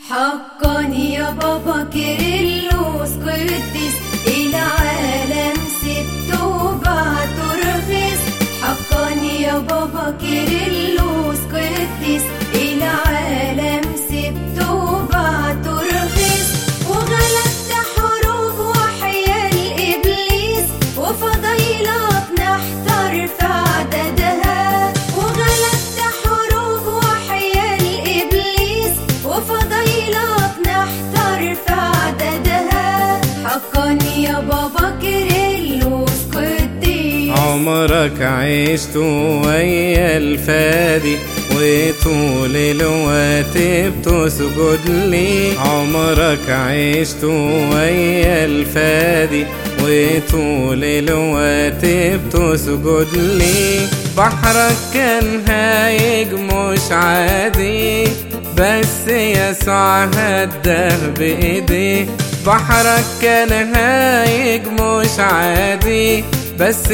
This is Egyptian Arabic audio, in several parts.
حقا يا بابا كيرلس قدس العالم ست وبعت رخص حقا يا بابا كيرلس قدس العالم ست وبعت رخص وغلبت حروب وحيال إبليس وفضيلات نحتر في عددها وغلبت حروب وحيال إبليس وفضيلات نحتر في عددها حقا يا بابا كيرلس قديس عمرك عشت ويا الفادي وطول الوقت بتسجد لي عمرك عشت ويا الفادي وطول الوقت بتسجد لي بحرك كان هايج مش عادي بس يسوع هده بإيديه بحرك كان هايج مش عادي بس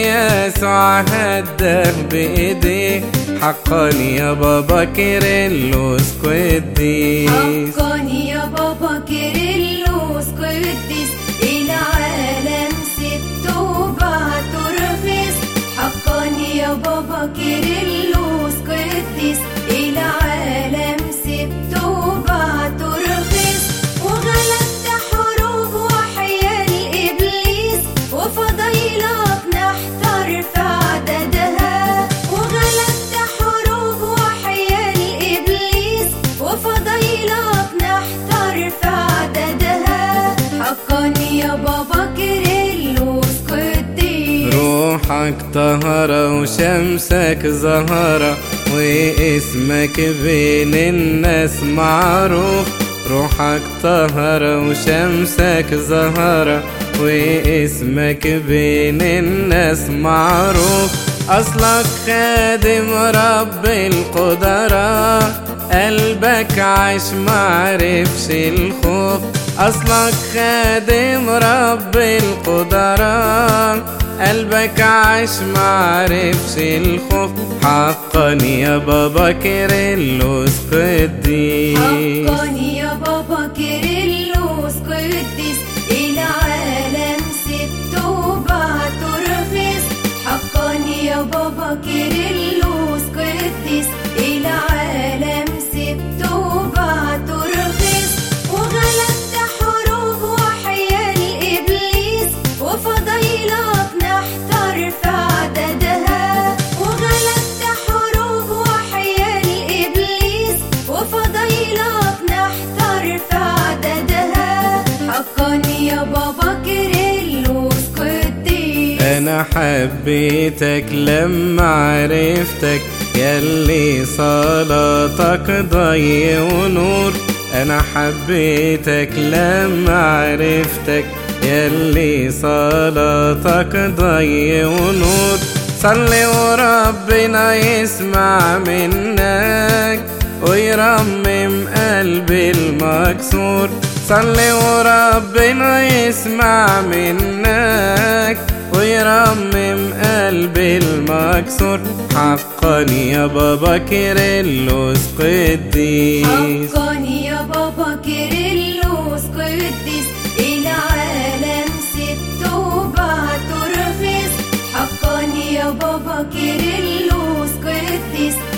يسوع هده بإيديه حقا يا بابا كيرلس قديس حقا يا بابا كيرلس قدس العالم ست وبعت رخص حقا يا بابا كيرلس قدس العالم ست وبعت رخص وغلبت حروب وحيال إبليس وفضيلات نحتر في عددها وغلبت حروب وحيال إبليس وفضيلات نحتر في عددها حقا يا بابا كيرلس قديس روحك طهرة وشمسك زهرة واسمك بين الناس معروف روحك طهرة وشمسك زهرة واسمك بين الناس معروف أصلك خادم رب القدرة قلبك عاش معرفش الخوف أصلك خادم رب القدرة قلبك عاش معرفش الخوف حقا يا بابا كيرلس قديس حقا يا بابا كيرلس قدس العالم ست وبعت رخص حقا يا بابا كيرلس قدس العالم ست وبعت رخص وغلبت حروب وحيال إبليس وفضيلات نحتر في عددها وغلبت حروب وحيال إبليس وفضيلات نحتر في عددها حقا يا بابا كيرلس قديس انا حبيتك لما عرفتك ياللي صلاتك ضي ونور انا حبيتك لما عرفتك ياللي صلاتك ضي ونور صلي وربنا يسمع منك ويرمم قلبي المكسور صلي وربنا يسمع منك ويرمم قلبي المكسور حقا يا بابا كيرلس قديس حقا يا بابا كيرلس قدس العالم ست وبعت رخص حقا يا بابا كيرلس قدس